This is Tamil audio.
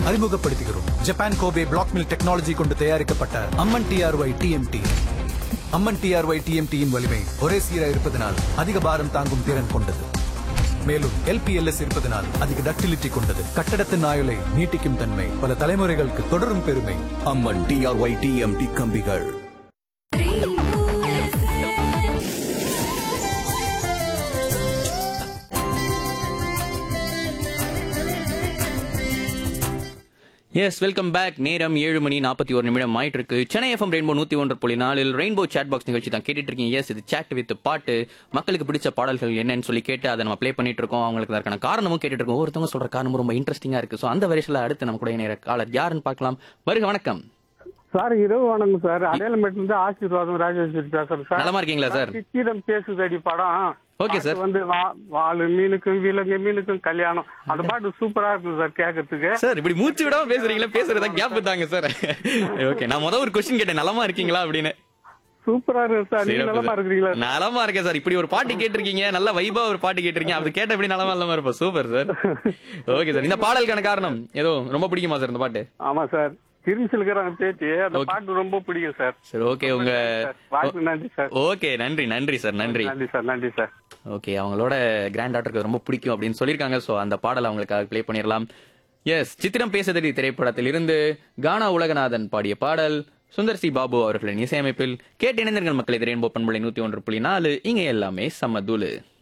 அறிமுகப்படுத்துகிறோம் Japan Kobe black mill technology கொண்டு தயாரிக்கப்பட்ட Amman TRY TMT Amman TRY டிஎம்டியின் வலிமை ஒரே சீராக இருப்பதனால் அதிக பாரம் தாங்கும் திறன் கொண்டது மேலும் எல்பிஎல்எஸ் இருப்பதனால் அதிக டக்டிலிட்டி கொண்டது கட்டடத்தின் ஆயுளை நீட்டிக்கும் தன்மை பல தலைமுறைகளுக்கு தொடரும் பெருமை அம்மன் டிஆர்ஒய் டிஎம்டி கம்பிகள் எஸ் வெல்கம் பேக் நேரம் ஏழு மணி நாற்பத்தி ஒரு நிமிடம் ஆயிட்டு இருக்கு சென்னை எஃப்எம் ரெயின்போ நூத்தி ஒன்று புள்ளி நாலில் ரெயின்போ சேட் பாக்ஸ் நிகழ்ச்சி தான் கேட்டுட்டு இருக்கீங்க எஸ் இது சேட் வித் பாட்டு மக்களுக்கு பிடிச்ச பாடல்கள் என்னன்னு சொல்லி கேட்டு அதை நம்ம ப்ளே பண்ணிட்டு இருக்கோம் அவங்களுக்கு அதற்கான காரணமும் கேட்டுட்டு இருக்கோம் ஒருத்தவங்க சொல்ற காரணமும் ரொம்ப இன்ட்ரெஸ்டிங்கா இருக்கு ஸோ அந்த வரிசையில் அடுத்து நம்ம கூட நேர காலர் யாருன்னு பார்க்கலாம் வருக வணக்கம் சார் இரவு வணக்கம் சார் அடையாளமேட்ல இருந்து ஆசீர்வாதம் ராஜேஸ்வரி பேசுறேன் சார் நலமா இருக்கீங்களா சார் சித்திரம் பேசுதடி படம் Okay, sir. பாட்டு வந்து வா- வாலு மீனுக்கும் விலங்கு மீனுக்கும் கல்யாணம் அந்த பாட்டு சூப்பரா இருக்கும் சார் கேட்கறதுக்கு சார் இப்படி மூச்சு விடாம பேசுறீங்களா பேசுறதா கேப் தாங்க சார் ஓகே நான் முதல் ஒரு கொஸ்டின் கேட்டேன் நலமா இருக்கீங்களா அப்படின்னு சூப்பரா இருக்கு சார் நீங்க சிறப்பு நலமா சார். இருக்கிறீங்களா நலமா இருக்கேன் சார் இப்படி ஒரு பாட்டு கேட்டிருக்கீங்க நல்ல வைபா ஒரு பாட்டு கேட்டிருக்கீங்க அது கேட்ட எப்படி நலமா இல்லாம இருப்போம் சூப்பர் சார் ஓகே சார் இந்த பாடலுக்கான காரணம் ஏதோ ரொம்ப பிடிக்குமா சார் இந்த பாட்டு ஆமா சார் திருச்சிலுக்கிறாங்க பேச்சு அந்த பாட்டு ரொம்ப பிடிக்கும் சார் சரி ஓகே உங்க சார், வாய்ப்பு நன்றி சார் ஓகே நன்றி நன்றி சார் நன்றி நன்றி சார் நன்றி சார் ஓகே அவங்களோட கிராண்ட் டாட்டருக்கு ரொம்ப பிடிக்கும் அப்படின்னு சொல்லியிருக்காங்க ஸோ அந்த பாடல் அவங்களுக்காக ப்ளே பண்ணிடலாம் எஸ் சித்திரம் பேசுதடி திரைப்படத்தில் இருந்து கானா உலகநாதன் பாடிய பாடல் சுந்தர் சி பாபு அவர்களின் இசையமைப்பில் கேட்டு இணைந்தர்கள் மக்களை திரையன்போ பண்புலை நூத்தி ஒன்று புள்ளி நாலு இங்க எல்லாமே சமதூளு